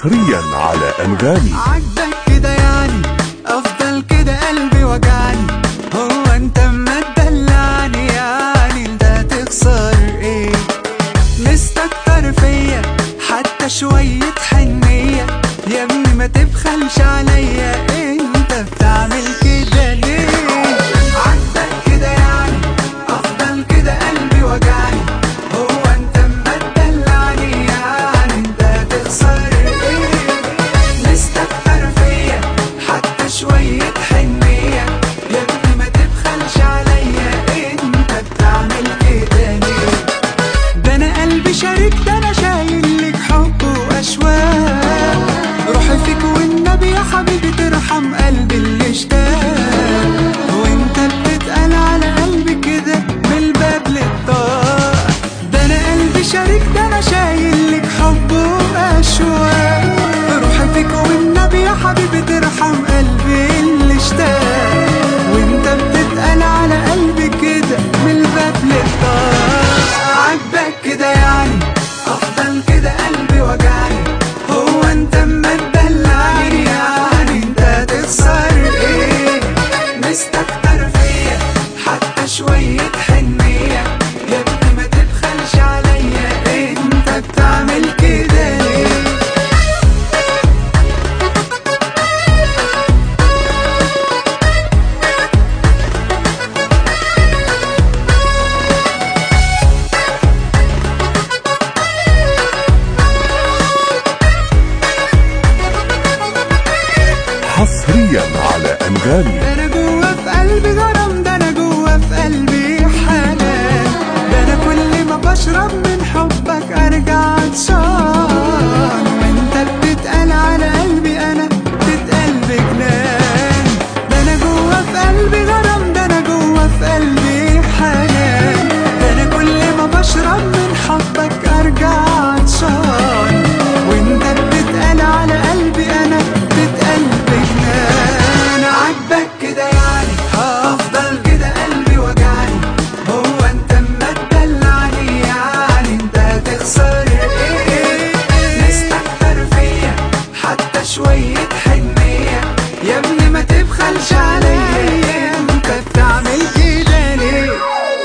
حصريا على أنغامي عاجبك كده يعني افضل كده قلبي وجعني هو انت ما تدلعني يعني انت هتخسر ايه مستكتر فيا حتى شوية حنية يا ابني ما تبخلش عليا انت بتعمل كده ليه عاجبك كده يعني افضل كده قلبي وجعني هو انت ما تدلعني يعني انت هتخسر ايه مستكتر فيا حتى شوية حنية يا ابني ما تبخلش عليا انت بتعمل كده ليه ده انا قلبي شريك ده انا شايل لك حب واشواق روحي فيك والنبي يا حبيبي ترحم قلبي اللي اشتاق وانت بتتقل على قلبي كده من الباب للطاق ده انا قلبي شريك ده انا شايل لك حب واشواق روحي فيك والنبي يا حبيبي ترحم قلبي اللي اشتاق وانت بتتقل على قلبي كده من الباب للطاق عاجبك كده يعني افضل كده قلبي وجعني هو انت اما تدلعني يعني انت هتخسر ايه مستكتر فيا حتى شوية حنية يا ابني ما تبخلش عليا انت بتعمل كده ليه حصريا على أنغامي ده انا جوا في قلبي غرام ده انا جوا في قلبي حنان ده انا كل ما بشرب من حبك ارجع عطشان وانت بتتقل على قلبي انا بتتقل بجنان ده انا جوا في قلبي غرام ده انا جوا في قلبي حنان ده انا كل ما بشرب من حبك ارجع عطشان وانت بتتقل على قلبي انا بتتقل بجنان عاجبك كده يعني افضل كده قلبي وجعني هو انت اما تدلعني يعني انت هتخسر ايه مستكتر فيا حتى شوية حنية يا ابني ما تبخلش عليا انت بتعمل كده ليه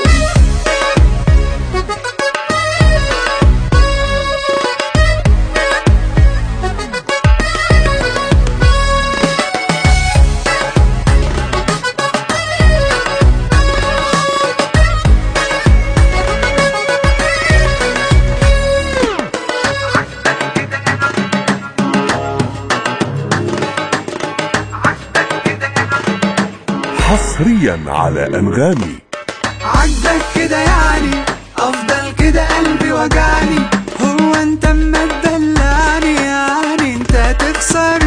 حصريا على أنغامي عاجبك كده يعني افضل كده قلبي وجعني هو انت اما تدلعني يعني انت هتخسر